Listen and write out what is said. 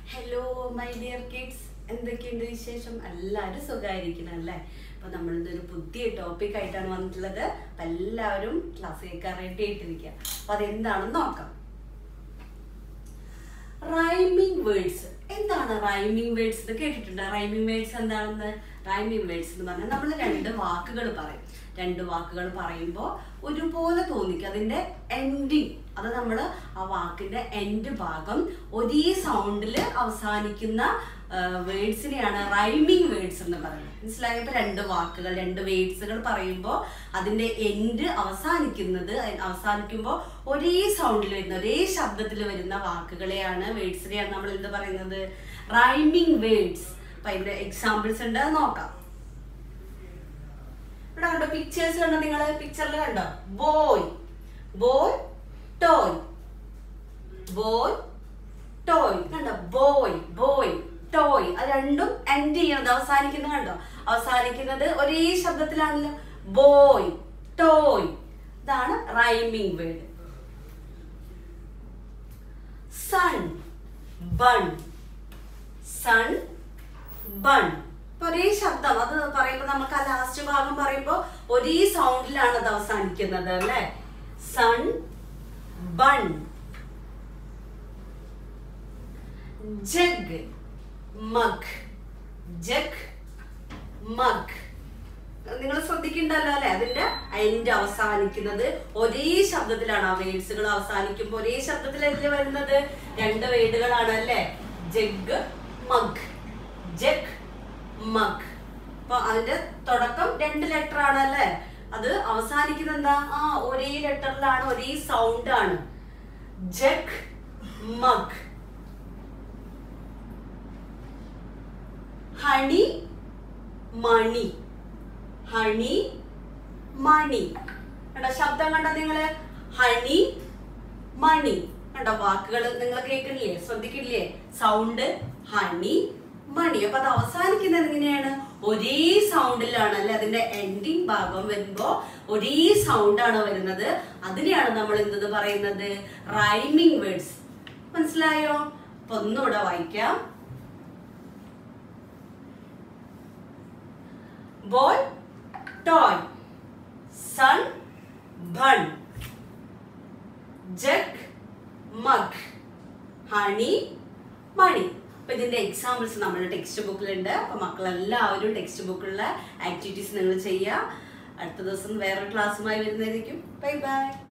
hello my dear kids എന്തൊക്കെയുണ്ട് വിശേഷം എല്ലാവരും സുഖമായിരിക്കണം അല്ലേ അപ്പൊ നമ്മൾ ഇന്നൊരു പുതിയ ടോപ്പിക് ആയിട്ടാണ് വന്നിട്ടുള്ളത് അപ്പൊ എല്ലാവരും ക്ലാസ് കേൾക്കാൻ റെഡി ആയിട്ടിരിക്കുക അപ്പൊ അതെന്താണെന്ന് നോക്കാം റൈമിംഗ് വേർഡ്സ് എന്താണ് റൈമിംഗ് വേർഡ്സ് എന്ന് കേട്ടിട്ടുണ്ട് റൈമിംഗ് വേർഡ്സ് എന്താണെന്ന് റൈമിംഗ് വേർഡ്സ് എന്ന് പറഞ്ഞാൽ നമ്മൾ രണ്ട് വാക്കുകൾ പറയും രണ്ട് വാക്കുകൾ പറയുമ്പോൾ ഒരുപോലെ തോന്നിക്കും അതിന്റെ എൻഡിങ് അത് നമ്മൾ ആ വാക്കിന്റെ എൻഡ് ഭാഗം ഒരേ സൗണ്ടിൽ അവസാനിക്കുന്ന വേർഡ്സിനെയാണ് റൈമിംഗ് വേർഡ്സ് എന്ന് പറയുന്നത് മനസ്സിലായോ ഇപ്പൊ രണ്ട് വാക്കുകൾ രണ്ട് വേർഡ്സുകൾ പറയുമ്പോൾ അതിന്റെ എൻഡ് അവസാനിക്കുന്നത് അവസാനിക്കുമ്പോൾ ഒരേ സൗണ്ടിൽ വരുന്ന ഒരേ ശബ്ദത്തിൽ വരുന്ന വാക്കുകളെയാണ് വേർഡ്സിനെയാണ് നമ്മൾ എന്ത് പറയുന്നത് റൈമിംഗ് വേർഡ്സ് അപ്പൊ അതിന്റെ എക്സാമ്പിൾസ് ഉണ്ട് അത് നോക്കാം ഇവിടെ കണ്ടോ പിക്ചേഴ്സ് കണ്ടോ നിങ്ങൾ പിക്ചറിൽ കണ്ടോ boy boy toy boy toy കണ്ടോ ബോയ് ബോയ് ടോയ് അത് രണ്ടും എൻഡ് ചെയ്യണത് അവസാനിക്കുന്നത് കണ്ടോ അവസാനിക്കുന്നത് ഒരേ ശബ്ദത്തിലാണല്ലോ ബോയ് ടോയ് ഇതാണ് rhyming word sun bun sun bun ഒരേ ശബ്ദം അത് പറയുമ്പോൾ നമുക്ക് ആ ലാസ്റ്റ് ഭാഗം പറയുമ്പോൾ ഒരേ സൗണ്ടിലാണ് അത് അവസാനിക്കുന്നത് അല്ലെ sun bun jug mug jug mug നിങ്ങൾ ശ്രദ്ധിക്കണ്ടല്ലോ അല്ലെ അതിന്റെ അതിന്റെ അവസാനിക്കുന്നത് ഒരേ ശബ്ദത്തിലാണ് ആ വേഡ്സുകൾ അവസാനിക്കുമ്പോൾ ഒരേ ശബ്ദത്തിലല്ലേ വരുന്നത് രണ്ട് വേഡുകളാണ് അല്ലെ ജഗ് മഗ് ജഗ് മഗ് അപ്പൊ അതിന്റെ തുടക്കം രണ്ട് ലെറ്റർ ആണ് അല്ലേ അത് അവസാനിക്കുന്നത് എന്താ ആ ഒരേ ലെറ്ററിലാണ് ഒരേ സൗണ്ട് ആണ് jug mug honey money honey money കണ്ടോ ശബ്ദം കണ്ടോ നിങ്ങള് ഹണി മണി കണ്ടോ വാക്കുകൾ നിങ്ങൾ കേൾക്കണില്ലേ ശ്രദ്ധിക്കില്ലേ സൗണ്ട് ഹണി മണി അപ്പൊ അത് അവസാനിക്കുന്നത് എങ്ങനെയാണ് ഒരേ സൗണ്ടിലാണ് അല്ലെ അതിന്റെ എൻഡിങ് ഭാഗം വരുമ്പോ ഒരേ സൗണ്ട് ആണ് വരുന്നത് അതിനെയാണ് നമ്മൾ എന്തെന്ന് പറയുന്നത് റൈമിംഗ് വേർഡ്സ് മനസ്സിലായോ അപ്പൊ ഒന്നുകൂടെ വായിക്കാം boy toy sun bun jug mug honey money അപ്പൊ ഇതിന്റെ എക്സാമ്പിൾസ് നമ്മുടെ ടെക്സ്റ്റ് ബുക്കിലുണ്ട് അപ്പൊ മക്കളെല്ലാവരും ടെക്സ്റ്റ് ബുക്കിലുള്ള ആക്ടിവിറ്റീസ് നിങ്ങൾ ചെയ്യുക അടുത്ത ദിവസം വേറൊരു ക്ലാസ്സുമായി വരുന്നതായിരിക്കും ബൈ ബൈ